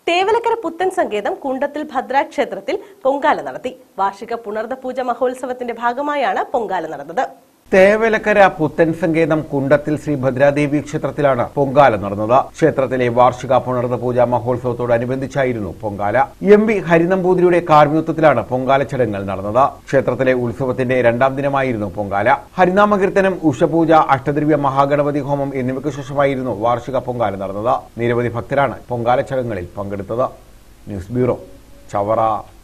തേവലക്കര പുത്തൻ സങ്കേതം കുണ്ടത്തിൽ ഭദ്രാക്ഷേത്രത്തിൽ പൊങ്കാല നടത്തി വാർഷിക പുണർദ പൂജ മഹോത്സവത്തിന്റെ ഭാഗമായാണ് പൊങ്കാല നടന്നത് തേവലക്കര പുത്തൻ സങ്കേതം കുണ്ടത്തിൽ ശ്രീ ഭദ്രാദേവി ക്ഷേത്രത്തിലാണ് പൊങ്കാല നടന്നത് ക്ഷേത്രത്തിലെ വാർഷിക പുണർന്ന പൂജ മഹോത്സവത്തോടനുബന്ധിച്ചായിരുന്നു പൊങ്കാല എം പി ഹരിനമ്പൂതിരിയുടെ കാർമ്മികത്വത്തിലാണ് പൊങ്കാല ചടങ്ങുകൾ നടന്നത് ക്ഷേത്രത്തിലെ ഉത്സവത്തിന്റെ രണ്ടാം ദിനമായിരുന്നു പൊങ്കാല ഹരിനാമകീർത്തനം ഉഷപൂജ അഷ്ടദ്രവ്യ മഹാഗണപതി ഹോമം എന്നിവയ്ക്ക് ശേഷമായിരുന്നു വാർഷിക പൊങ്കാല നടന്നത് നിരവധി ഭക്തരാണ് പൊങ്കാല ചടങ്ങുകളിൽ പങ്കെടുത്തത് ന്യൂസ് ബ്യൂറോ ചവറ